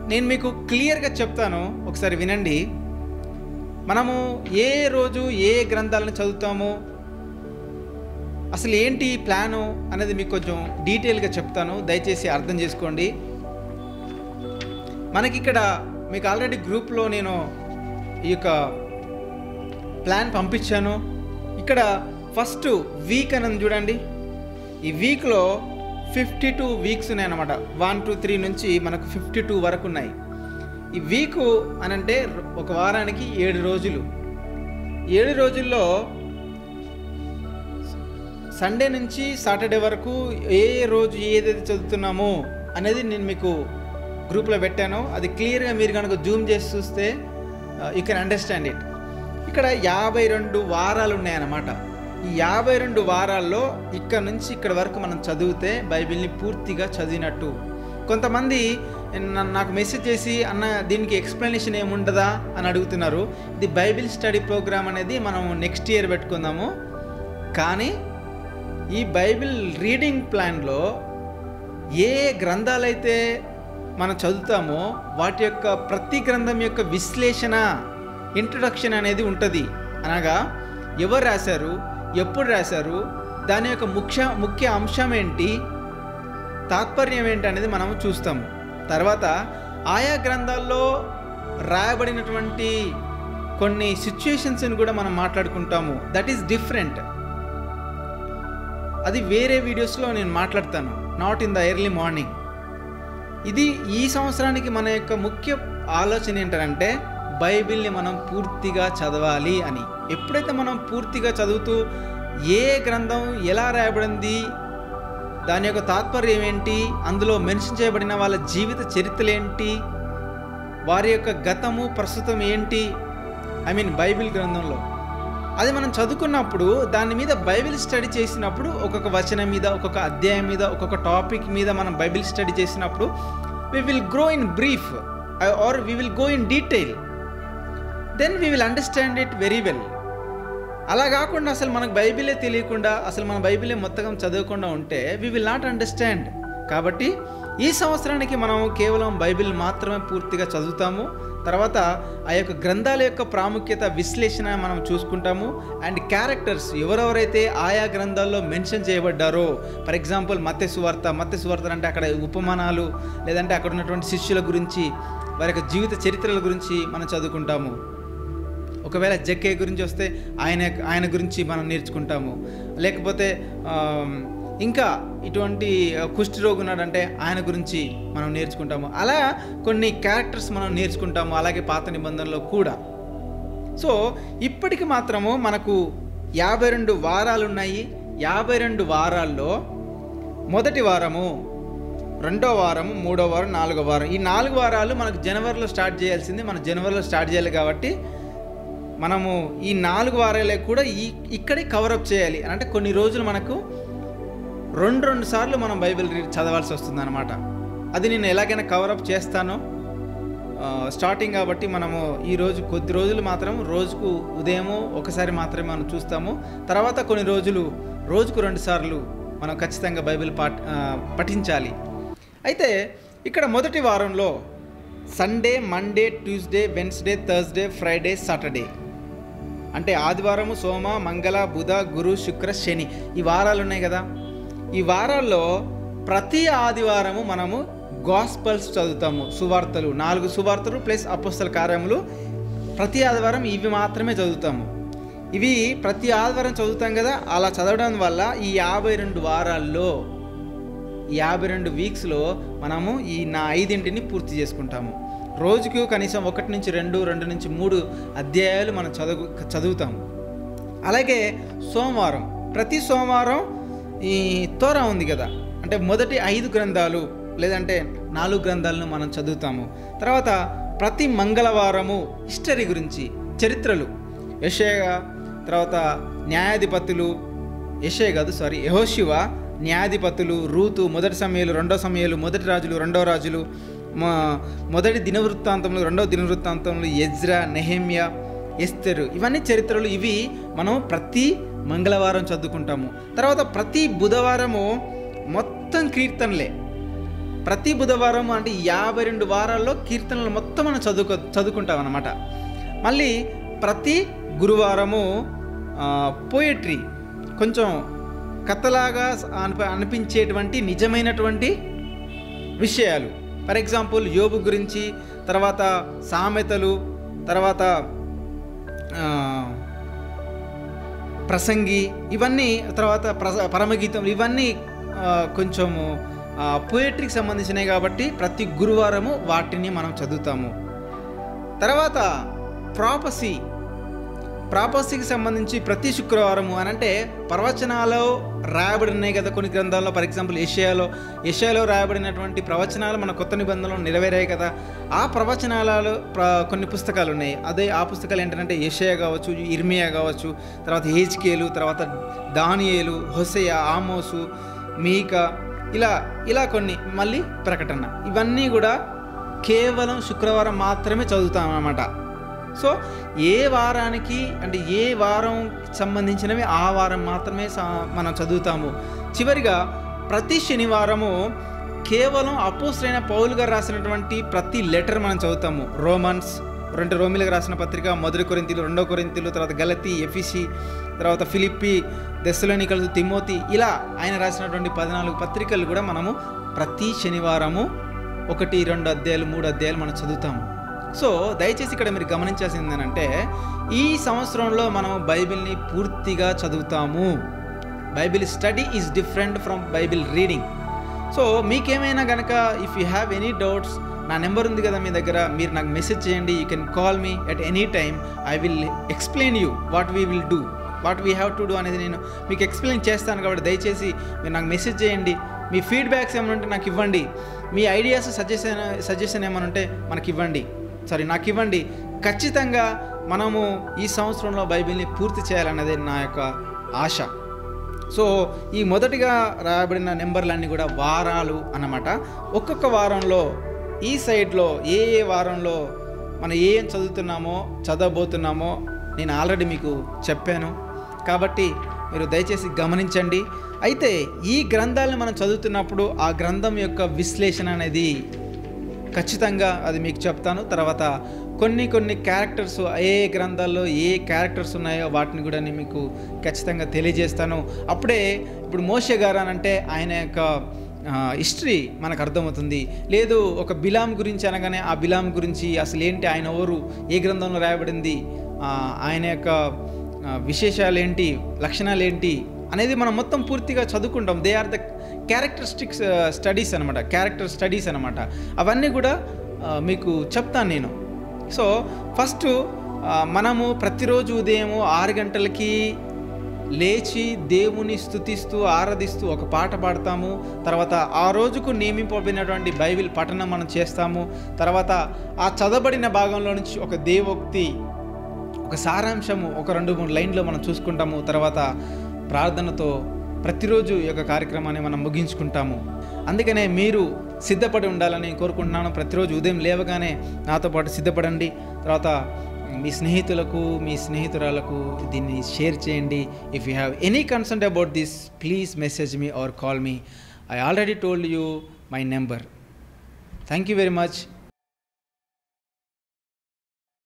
నేను మీకు క్లియర్గా చెప్తాను ఒకసారి వినండి మనము ఏ రోజు ఏ గ్రంథాలను చదువుతాము అసలు ఏంటి ప్లాను అనేది మీకు కొంచెం డీటెయిల్గా చెప్తాను దయచేసి అర్థం చేసుకోండి మనకి ఇక్కడ మీకు ఆల్రెడీ గ్రూప్లో నేను ఈ యొక్క ప్లాన్ పంపించాను ఇక్కడ ఫస్ట్ వీక్ అని ఉంది చూడండి ఈ వీక్లో ఫిఫ్టీ టూ వీక్స్ ఉన్నాయన్నమాట వన్ టూ త్రీ నుంచి మనకు ఫిఫ్టీ టూ వరకు ఉన్నాయి ఈ వీకు అని అంటే ఒక వారానికి ఏడు రోజులు ఏడు రోజుల్లో సండే నుంచి సాటర్డే వరకు ఏ రోజు ఏదైతే చదువుతున్నామో అనేది నేను మీకు గ్రూప్లో పెట్టాను అది క్లియర్గా మీరు కనుక జూమ్ చేసి చూస్తే యూ కెన్ అండర్స్టాండ్ ఇట్ ఇక్కడ యాభై రెండు వారాలు ఉన్నాయన్నమాట ఈ యాభై రెండు వారాల్లో ఇక్కడ నుంచి ఇక్కడ వరకు మనం చదివితే బైబిల్ని పూర్తిగా చదివినట్టు కొంతమంది నన్ను నాకు మెసేజ్ చేసి అన్న దీనికి ఎక్స్ప్లెనేషన్ ఏముండదా అని అడుగుతున్నారు ఇది బైబిల్ స్టడీ ప్రోగ్రామ్ అనేది మనం నెక్స్ట్ ఇయర్ పెట్టుకుందాము కానీ ఈ బైబిల్ రీడింగ్ ప్లాన్లో ఏ గ్రంథాలైతే మనం చదువుతామో వాటి యొక్క ప్రతి గ్రంథం యొక్క విశ్లేషణ ఇంట్రడక్షన్ అనేది ఉంటుంది అనగా ఎవరు రాశారు ఎప్పుడు రాశారు దాని యొక్క ముఖ్య ముఖ్య అంశం ఏంటి తాత్పర్యం ఏంటి అనేది మనం చూస్తాము తర్వాత ఆయా గ్రంథాల్లో రాయబడినటువంటి కొన్ని సిచ్యుయేషన్స్ని కూడా మనం మాట్లాడుకుంటాము దట్ ఈస్ డిఫరెంట్ అది వేరే వీడియోస్లో నేను మాట్లాడతాను not in the early morning ఇది ఈ సంవత్సరానికి మన యొక్క ముఖ్య ఆలోచన ఏంటంటే బైబిల్ని మనం పూర్తిగా చదవాలి అని ఎప్పుడైతే మనం పూర్తిగా చదువుతూ ఏ గ్రంథం ఎలా రాయబడింది దాని యొక్క తాత్పర్యం ఏంటి అందులో మెన్షన్ చేయబడిన వాళ్ళ జీవిత చరిత్రలు ఏంటి వారి యొక్క గతము ప్రస్తుతం ఏంటి ఐ మీన్ బైబిల్ గ్రంథంలో అది మనం చదువుకున్నప్పుడు దాని మీద బైబిల్ స్టడీ చేసినప్పుడు ఒక్కొక్క వచనం మీద ఒక్కొక్క అధ్యాయం మీద ఒక్కొక్క టాపిక్ మీద మనం బైబిల్ స్టడీ చేసినప్పుడు we will grow in brief or we will go in detail then we will understand it very well అలా కాకుండా అసలు మనకు బైబిలే తెలియకుండా అసలు మన బైబిలే మొత్తం చదవకుండా ఉంటే వి విల్ నాట్ అండర్స్టాండ్ కాబట్టి ఈ సంవత్సరానికి మనం కేవలం బైబిల్ మాత్రమే పూర్తిగా చదువుతాము తర్వాత ఆ యొక్క గ్రంథాల యొక్క ప్రాముఖ్యత విశ్లేషణ మనం చూసుకుంటాము అండ్ క్యారెక్టర్స్ ఎవరెవరైతే ఆయా గ్రంథాల్లో మెన్షన్ చేయబడ్డారో ఫర్ ఎగ్జాంపుల్ మత్స్య సువార్త మత్స్య సువార్త అంటే అక్కడ ఉపమానాలు లేదంటే అక్కడ ఉన్నటువంటి శిష్యుల గురించి వారి యొక్క జీవిత చరిత్రల గురించి మనం చదువుకుంటాము ఒకవేళ జక్కే గురించి వస్తే ఆయన ఆయన గురించి మనం నేర్చుకుంటాము లేకపోతే ఆమ్, ఇంకా ఇటువంటి కుష్టి రోగి ఉన్నాడంటే ఆయన గురించి మనం నేర్చుకుంటాము అలా కొన్ని క్యారెక్టర్స్ మనం నేర్చుకుంటాము అలాగే పాత నిబంధనలో కూడా సో ఇప్పటికి మాత్రము మనకు యాభై రెండు వారాలు ఉన్నాయి యాభై రెండు వారాల్లో మొదటి వారము రెండో వారము మూడో వారం నాలుగో వారం ఈ నాలుగు వారాలు మనకు జనవరిలో స్టార్ట్ చేయాల్సింది మనం జనవరిలో స్టార్ట్ చేయాలి కాబట్టి మనము ఈ నాలుగు వారాలే కూడా ఈ ఇక్కడే కవరప్ చేయాలి అంటే కొన్ని రోజులు మనకు రెండు రెండు సార్లు మనం బైబిల్ రీడ్ చదవాల్సి వస్తుంది అనమాట అది నేను ఎలాగైనా కవరప్ చేస్తాను ఆ, స్టార్టింగ్ కాబట్టి మనము ఈ రోజు కొద్ది రోజులు మాత్రం రోజుకు ఉదయము ఒకసారి మాత్రమే మనం చూస్తాము తర్వాత కొన్ని రోజులు రోజుకు రెండు సార్లు మనం ఖచ్చితంగా బైబిల్ పాఠ ఆ, పఠించాలి అయితే ఇక్కడ మొదటి వారంలో Sunday Monday Tuesday Wednesday Thursday Friday Saturday అంటే ఆదివారము సోమ మంగళ బుధ గురు శుక్ర శని ఈ వారాలు ఉన్నాయి కదా ఈ వారాల్లో ప్రతి ఆదివారము మనము గాస్పల్స్ చదువుతాము సువార్తలు నాలుగు సువార్తలు ప్లస్ అపుస్తల కార్యములు ప్రతి ఆదివారం ఇవి మాత్రమే చదువుతాము ఇవి ప్రతి ఆదివారం చదువుతాం కదా అలా చదవడం వల్ల ఈ యాభై రెండు వారాల్లో ఈ యాభై రెండు వీక్స్లో మనము ఈ నా ఐదింటిని పూర్తి చేసుకుంటాము రోజుకు కనీసం ఒకటి నుంచి రెండు రెండు నుంచి మూడు అధ్యాయాలు మనం చదువు చదువుతాము అలాగే సోమవారం ప్రతి సోమవారం ఈ తోరా ఉంది కదా అంటే మొదటి ఐదు గ్రంథాలు లేదంటే నాలుగు గ్రంథాలను మనం చదువుతాము తర్వాత ప్రతి మంగళవారము హిస్టరీ గురించి చరిత్రలు యషయ తర్వాత న్యాయాధిపతులు యషే కాదు సారీ యహోశివ న్యాయాధిపతులు రూతు మొదటి సమయాలు రెండో సమయాలు మొదటి రాజులు రెండో రాజులు మొ- మొదటి దినవృత్తాంతములు రెండవ దినవృత్తాంతములు ఎజ్రా నెహెమ్యా ఎస్తెరు ఇవన్నీ చరిత్రలు ఇవి మనం ప్రతి మంగళవారం చదువుకుంటాము తర్వాత ప్రతి బుధవారము మొత్తం కీర్తనలే ప్రతి బుధవారం అంటే యాభై రెండు వారాల్లో కీర్తనలు మొత్తం మనం చదువుకో చదువుకుంటాం అన్నమాట మళ్ళీ ప్రతి గురువారము పోయట్రీ కొంచెం కథలాగా అనిప అనిపించేటువంటి నిజమైనటువంటి విషయాలు ఫర్ ఎగ్జాంపుల్ యోబు గురించి తర్వాత సామెతలు తర్వాత ఆ, ప్రసంగి ఇవన్నీ తర్వాత ప్రస పరమగీతం ఇవన్నీ ఆ, కొంచెము పోయట్రీకి సంబంధించినవి కాబట్టి ప్రతి గురువారము వాటిని మనం చదువుతాము తర్వాత ప్రాపసీ ప్రాపసీకి సంబంధించి ప్రతి శుక్రవారము అని అంటే ప్రవచనాలు రాయబడి ఉన్నాయి కదా కొన్ని గ్రంథాల్లో ఫర్ ఎగ్జాంపుల్ ఏషియాలో ఏషియాలో రాయబడినటువంటి ప్రవచనాలు మన కొత్త నిబంధనలు నెరవేరాయి కదా ఆ ప్రవచనాలలో ప్ర కొన్ని పుస్తకాలు ఉన్నాయి అదే ఆ పుస్తకాలు ఏంటంటే ఏషియా కావచ్చు ఇర్మియా కావచ్చు తర్వాత హేజ్కేలు తర్వాత దానియేలు హొసయ ఆమోసు మీక ఇలా ఇలా కొన్ని మళ్ళీ ప్రకటన ఇవన్నీ కూడా కేవలం శుక్రవారం మాత్రమే చదువుతాం అన్నమాట సో ఏ వారానికి అంటే ఏ వారం సంబంధించినవి ఆ వారం మాత్రమే స- మనం చదువుతాము చివరిగా ప్రతి శనివారము కేవలం అపోస్టైన పౌలు గారు రాసినటువంటి ప్రతి లెటర్ మనం చదువుతాము రోమన్స్ రెండు రోమిలకు రాసిన పత్రిక మొదటి కొరింతలు రెండో కొరింతలు తర్వాత గలతి ఎఫిసి తర్వాత ఫిలిప్పి దెస్సలోనికలు తిమోతి ఇలా ఆయన రాసినటువంటి పద్నాలుగు పత్రికలు కూడా మనము ప్రతి శనివారము ఒకటి రెండు అధ్యాయాలు మూడు అధ్యాయాలు మనం చదువుతాము సో దయచేసి ఇక్కడ మీరు గమనించాల్సింది ఏంటంటే ఈ సంవత్సరంలో మనం బైబిల్ని పూర్తిగా చదువుతాము Bible study is different from Bible reading so మీకేమైనా కనుక if you have any doubts నా నెంబర్ ఉంది కదా మీ దగ్గర మీరు నాకు మెసేజ్ చేయండి you can call me at any time I will explain you what we will do what we have to do అనేది నేను మీకు ఎక్స్ప్లెయిన్ చేస్తాను కాబట్టి దయచేసి మీరు నాకు మెసేజ్ చేయండి మీ ఫీడ్బ్యాక్స్ ఏమైనా ఉంటే నాకు ఇవ్వండి మీ ఐడియాస్ సజెషన్ సజెషన్ ఏమైనా ఉంటే మనకి ఇవ్వండి సారీ నాకు ఇవ్వండి ఖచ్చితంగా మనము ఈ సంవత్సరంలో బైబిల్ని పూర్తి చేయాలన్నదే నా యొక్క ఆశ సో ఈ మొదటిగా రాయబడిన నెంబర్లన్నీ కూడా వారాలు అన్నమాట ఒక్కొక్క వారంలో ఈ సైడ్లో ఏ ఏ వారంలో మనం ఏం చదువుతున్నామో చదవబోతున్నామో నేను ఆల్రెడీ మీకు చెప్పాను కాబట్టి మీరు దయచేసి గమనించండి అయితే ఈ గ్రంథాలను మనం చదువుతున్నప్పుడు ఆ గ్రంథం యొక్క విశ్లేషణ అనేది ఖచ్చితంగా అది మీకు చెప్తాను తర్వాత కొన్ని కొన్ని క్యారెక్టర్స్ ఏ ఏ గ్రంథాల్లో ఏ క్యారెక్టర్స్ ఉన్నాయో వాటిని కూడా నేను మీకు ఖచ్చితంగా తెలియజేస్తాను అప్పుడే ఇప్పుడు మోషే గారు అని అంటే ఆయన యొక్క హిస్టరీ మనకు అర్థమవుతుంది లేదు ఒక బిలాం గురించి అనగానే ఆ బిలాం గురించి అసలు ఏంటి ఆయన ఎవరు ఏ గ్రంథంలో రాయబడింది ఆ, ఆయన యొక్క ఆ, విశేషాలు ఏంటి లక్షణాలు ఏంటి అనేది మనం మొత్తం పూర్తిగా చదువుకుంటాం they are the characteristics studies అనమాట క్యారెక్టర్ స్టడీస్ అనమాట అవన్నీ కూడా ఆ, మీకు చెప్తాను నేను సో ఫస్ట్ ఆ, మనము ప్రతిరోజు ఉదయం ఆరు గంటలకి లేచి దేవుని స్తుతిస్తూ ఆరాధిస్తూ ఒక పాట పాడతాము తర్వాత ఆ రోజుకు నియమింపబడినటువంటి బైబిల్ పఠనం మనం చేస్తాము తర్వాత ఆ చదవబడిన భాగంలో నుంచి ఒక దేవోక్తి ఒక సారాంశము ఒక రెండు మూడు లైన్లో మనం చూసుకుంటాము తర్వాత ప్రార్థనతో ప్రతిరోజు ఈ యొక్క కార్యక్రమాన్ని మనం ముగించుకుంటాము అందుకనే మీరు సిద్ధపడి ఉండాలని కోరుకుంటున్నాను ప్రతిరోజు ఉదయం లేవగానే నాతో పాటు సిద్ధపడండి తర్వాత మీ స్నేహితులకు మీ స్నేహితురాలకు దీన్ని షేర్ చేయండి if you have any concern about this please message me or call me I already told you my number thank you very much